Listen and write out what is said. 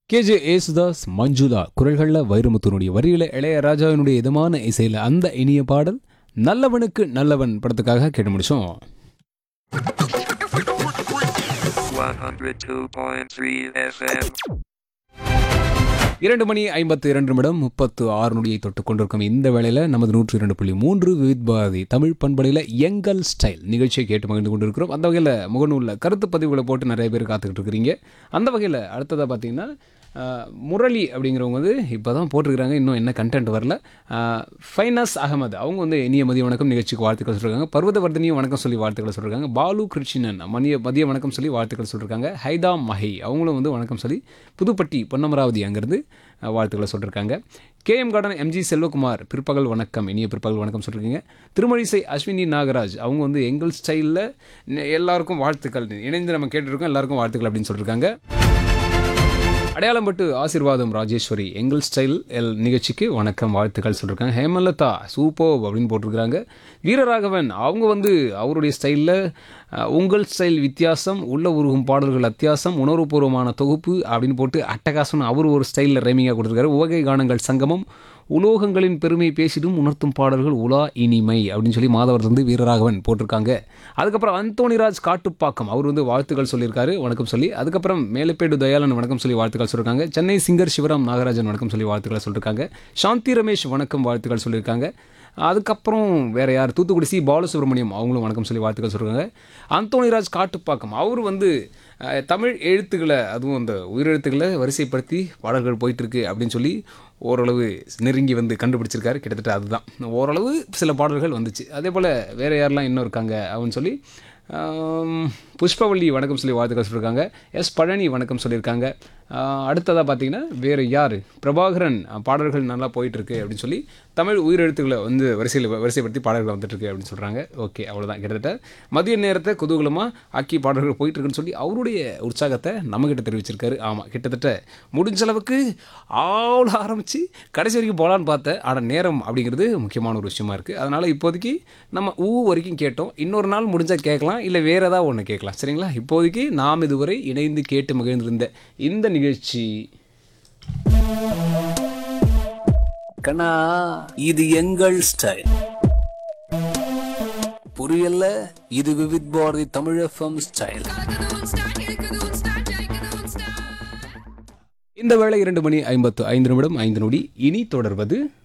K J Yesudas Manjula குரல்களில் வைரமுத்துனுடைய வரியில இளையராஜாவினுடைய இதமான இசையில் அந்த இனிய பாடல் நல்லவனுக்கு நல்லவன் படத்துக்காக கேட்டு முடிச்சோம் 102.3 FM. இரண்டு மணி ஐம்பத்து இரண்டு நிமிடம் முப்பத்து ஆறு நொடியை தொட்டு கொண்டிருக்கும் இந்த வேளையில் நமது நூற்றி இரண்டு புள்ளி மூன்று விவித் பாரதி தமிழ் பண்பலையில் எங்கள் ஸ்டைல் நிகழ்ச்சியை கேட்டு மகிழ்ந்து கொண்டிருக்கிறோம் அந்த வகையில் முகநூலில் கருத்து பதிவுகளை போட்டு நிறைய பேர் காத்துக்கிட்டு இருக்கிறீங்க அந்த வகையில் அடுத்ததாக பார்த்தீங்கன்னா அஹ், முரளி அப்படிங்கிறவங்க வந்து இப்போ தான் போட்டிருக்கிறாங்க இன்னும் என்ன கண்டென்ட் வரல அஹ், ஃபைனாஸ் அகமது அவங்க வந்து இனிய மதிய வணக்கம் நிகழ்ச்சிக்கு வாழ்த்துக்கள் சொல்லியிருக்காங்க பர்வதவர்தனியும் வணக்கம் சொல்லி வாழ்த்துக்கள் சொல்லியிருக்காங்க பாலு கிருஷ்ணன் மதிய மதிய வணக்கம் சொல்லி வாழ்த்துக்கள் சொல்லியிருக்காங்க ஹைதா மஹி அவங்களும் வந்து வணக்கம் சொல்லி புதுப்பட்டி பொன்னமராவதி அங்கேருந்து அஹ், வாழ்த்துக்களை சொல்லியிருக்காங்க கேஎம் கார்டன் எம்ஜி செல்வகுமார் பிற்பகல் வணக்கம் இனிய பிற்பகல் வணக்கம் சொல்லியிருக்கீங்க திருமழிசை அஸ்வினி நாகராஜ் அவங்க வந்து எங்கள் ஸ்டைலில் எல்லாருக்கும் வாழ்த்துக்கள் இணைந்து நம்ம கேட்டிருக்கோம் எல்லாருக்கும் வாழ்த்துக்கள் அப்படின்னு சொல்லியிருக்காங்க அடையாளம் பட்டு ஆசீர்வாதம் ராஜேஸ்வரி எங்கள் ஸ்டைல் எல் நிகழ்ச்சிக்கு வணக்கம் வாழ்த்துக்கள் சொல்லியிருக்காங்க ஹேமலதா சூப்போ அப்படின்னு போட்டிருக்கிறாங்க வீரராகவன் அவங்க வந்து அவருடைய ஸ்டைலில் உங்கள் ஸ்டைல் வித்தியாசம் உள்ள உருகும் பாடல்கள் அத்தியாசம் உணர்வுபூர்வமான தொகுப்பு அப்படின்னு போட்டு அட்டகாசம் அவர் ஒரு ஸ்டைலில் ரைமிங்காக கொடுத்துருக்காரு உவகை கானங்கள் சங்கமம் உலோகங்களின் பெருமை பேசிடும் உணர்த்தும் பாடல்கள் உலா இனிமை அப்படின்னு சொல்லி மாதவர் வந்து வீரராகவன் போட்டிருக்காங்க அதுக்கப்புறம் அந்தோணிராஜ் காட்டுப்பாக்கம் அவர் வந்து வாழ்த்துக்கள் சொல்லியிருக்காரு வணக்கம் சொல்லி அதுக்கப்புறம் மேலப்பேடு தயாளன் வணக்கம் சொல்லி வாழ்த்துக்கள் சொல்லியிருக்காங்க சென்னை சிங்கர் சிவராம் நாகராஜன் வணக்கம் சொல்லி வாழ்த்துக்களை சொல்லியிருக்காங்க சாந்தி ரமேஷ் வணக்கம் வாழ்த்துக்கள் சொல்லியிருக்காங்க அதுக்கப்புறம் வேற யார் தூத்துக்குடி சி பாலசுப்ரமணியம் அவங்களும் வணக்கம் சொல்லி வாழ்த்துக்கள் சொல்லியிருக்காங்க அந்தோணிராஜ் காட்டுப்பாக்கம் அவர் வந்து அஹ், தமிழ் எழுத்துக்களை அதுவும் அந்த உயிரெழுத்துக்களை வரிசைப்படுத்தி பாடல்கள் போயிட்டு இருக்கு அப்படின்னு சொல்லி ஓரளவு நெருங்கி வந்து கண்டுபிடிச்சிருக்காரு கிட்டத்தட்ட அதுதான் ஓரளவு சில பாடல்கள் வந்துச்சு அதே போல் வேறு யாரெல்லாம் இன்னும் இருக்காங்க அப்படின்னு சொல்லி ஆம், புஷ்பவள்ளி வணக்கம் சொல்லி வாழ்த்துக்கள் சொல்லியிருக்காங்க எஸ் பழனி வணக்கம் சொல்லியிருக்காங்க அடுத்ததாக பார்த்தீங்கன்னா வேறு யார் பிரபாகரன் அஹ், பாடல்கள் நல்லா போயிட்டுருக்கு அப்படின்னு சொல்லி தமிழ் உயிரெழுத்துக்களை வந்து வரிசையில் வரிசைப்படுத்தி பாடல்கள் வந்துட்டுருக்கு அப்படின்னு சொல்கிறாங்க ஓகே அவ்வளோதான் கிட்டத்தட்ட மதிய நேரத்தை குதூகலமாக ஆக்கி பாடல்கள் போயிட்டுருக்குன்னு சொல்லி அவருடைய உற்சாகத்தை நம்மக்கிட்ட தெரிவிச்சிருக்காரு ஆமாம் கிட்டத்தட்ட முடிஞ்ச அளவுக்கு ஆவல ஆரம்பித்து கடைசி வரைக்கும் போகலான்னு பார்த்தேன் ஆனால் நேரம் அப்படிங்கிறது முக்கியமான ஒரு விஷயமா இருக்குது அதனால் இப்போதைக்கு நம்ம ஊ வரைக்கும் கேட்டோம் இன்னொரு நாள் முடிஞ்சால் கேட்கலாம் இல்லை வேறு ஏதாவது ஒன்று கேட்கலாம் சரிங்களா இப்போதைக்கு நாம் இதுவரை இணைந்து கேட்டு மகிழ்ந்திருந்த இந்த நிகழ்ச்சி கண்ணா இது எங்கள் ஸ்டைல் புரியல இது விவித் பாரதி தமிழ் எஃப்எம் ஸ்டைல் இந்த வேளை இரண்டு மணி ஐம்பத்து ஐந்து நிமிடம் ஐந்து நொடி இனி தொடர்வது